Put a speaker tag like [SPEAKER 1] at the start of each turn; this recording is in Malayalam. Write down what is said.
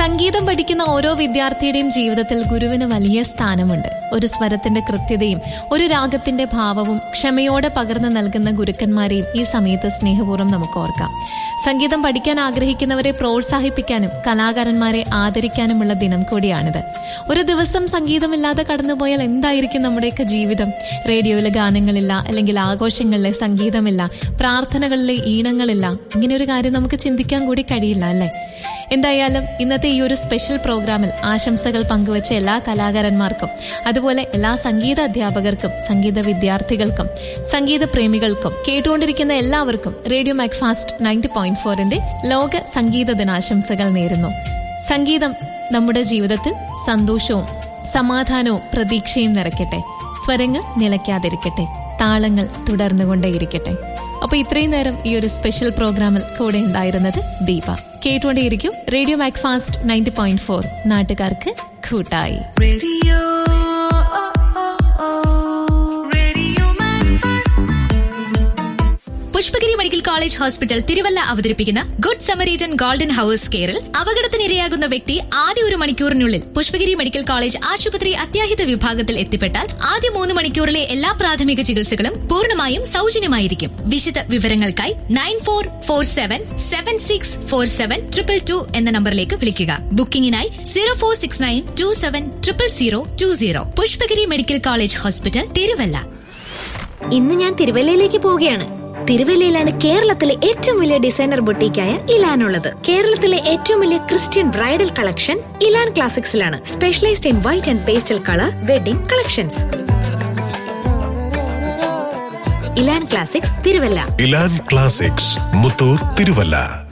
[SPEAKER 1] സംഗീതം പഠിക്കുന്ന ഓരോ വിദ്യാർത്ഥിയുടെയും ജീവിതത്തിൽ ഗുരുവിന് വലിയ സ്ഥാനമുണ്ട് ഒരു സ്വരത്തിന്റെ കൃത്യതയും ഒരു രാഗത്തിന്റെ ഭാവവും ക്ഷമയോടെ പകർന്നു നൽകുന്ന ഗുരുക്കന്മാരെയും ഈ സമയത്ത് സ്നേഹപൂർവ്വം നമുക്ക് ഓർക്കാം സംഗീതം പഠിക്കാൻ ആഗ്രഹിക്കുന്നവരെ പ്രോത്സാഹിപ്പിക്കാനും കലാകാരന്മാരെ ആദരിക്കാനുമുള്ള ദിനം കൂടിയാണിത് ഒരു ദിവസം സംഗീതമില്ലാതെ കടന്നുപോയാൽ എന്തായിരിക്കും നമ്മുടെയൊക്കെ ജീവിതം റേഡിയോയിലെ ഗാനങ്ങളില്ല അല്ലെങ്കിൽ ആഘോഷങ്ങളിലെ സംഗീതമില്ല പ്രാർത്ഥനകളിലെ ഈണങ്ങളില്ല ഇങ്ങനെ ഒരു കാര്യം നമുക്ക് ചിന്തിക്കാൻ കൂടി കഴിയില്ല അല്ലേ എന്തായാലും ഇന്നത്തെ ഈ ഒരു സ്പെഷ്യൽ പ്രോഗ്രാമിൽ ആശംസകൾ പങ്കുവച്ച എല്ലാ കലാകാരന്മാർക്കും അതുപോലെ എല്ലാ സംഗീത അധ്യാപകർക്കും സംഗീത വിദ്യാർത്ഥികൾക്കും സംഗീത പ്രേമികൾക്കും കേട്ടുകൊണ്ടിരിക്കുന്ന എല്ലാവർക്കും റേഡിയോ മാക്ഫാസ്റ്റ് നയൻറ്റി പോയിന്റ് ഫോറിന്റെ ലോക സംഗീത ദിനാശംസകൾ നേരുന്നു സംഗീതം നമ്മുടെ ജീവിതത്തിൽ സന്തോഷവും സമാധാനവും പ്രതീക്ഷയും നിറയ്ക്കട്ടെ സ്വരങ്ങൾ നിലയ്ക്കാതിരിക്കട്ടെ താളങ്ങൾ തുടർന്നുകൊണ്ടേയിരിക്കട്ടെ അപ്പൊ ഇത്രയും നേരം ഈ ഒരു സ്പെഷ്യൽ പ്രോഗ്രാമിൽ കൂടെ ഉണ്ടായിരുന്നത് ദീപ കേട്ടുകൊണ്ടേയിരിക്കും radio Macfast ninety point four നാട്ടുകാർക്ക് കൂട്ടായി
[SPEAKER 2] Radio, Radio Manfast.
[SPEAKER 3] Pushpagiri medical college hospital Thiruvalla അവതരിപ്പിക്കുന്ന ഗുഡ് സമരീറ്റൻ ഗോൾഡൻ ഹവേഴ്സ് കെയറിൽ അപകടത്തിനിരയാകുന്ന വ്യക്തി ആദ്യ ഒരു മണിക്കൂറിനുള്ളിൽ പുഷ്പഗിരി മെഡിക്കൽ കോളേജ് ആശുപത്രി അത്യാഹിത വിഭാഗത്തിൽ എത്തിപ്പെട്ടാൽ ആദ്യ മൂന്ന് മണിക്കൂറിലെ എല്ലാ പ്രാഥമിക ചികിത്സകളും പൂർണ്ണമായും സൗജന്യമായിരിക്കും വിശദ വിവരങ്ങൾക്കായി nine four four seven seven six four seven triple two എന്ന നമ്പറിലേക്ക് വിളിക്കുക ബുക്കിംഗിനായി zero four six nine two seven triple zero two zero Pushpagiri medical college hospital Thiruvalla
[SPEAKER 4] ഇന്ന് ഞാൻ തിരുവല്ലയിലേക്ക് പോവുകയാണ് തിരുവല്ലയിലാണ് കേരളത്തിലെ ഏറ്റവും വലിയ ഡിസൈനർ ബൊട്ടീക്കായ ഇലാൻ ഉള്ളത് കേരളത്തിലെ ഏറ്റവും വലിയ ക്രിസ്ത്യൻ ബ്രൈഡൽ കളക്ഷൻ ഇലാൻ ക്ലാസിക്സിലാണ് specialised in white and pastel colour wedding collections Elan classics Thiruvalla
[SPEAKER 5] Elan classics Muthoor Thiruvalla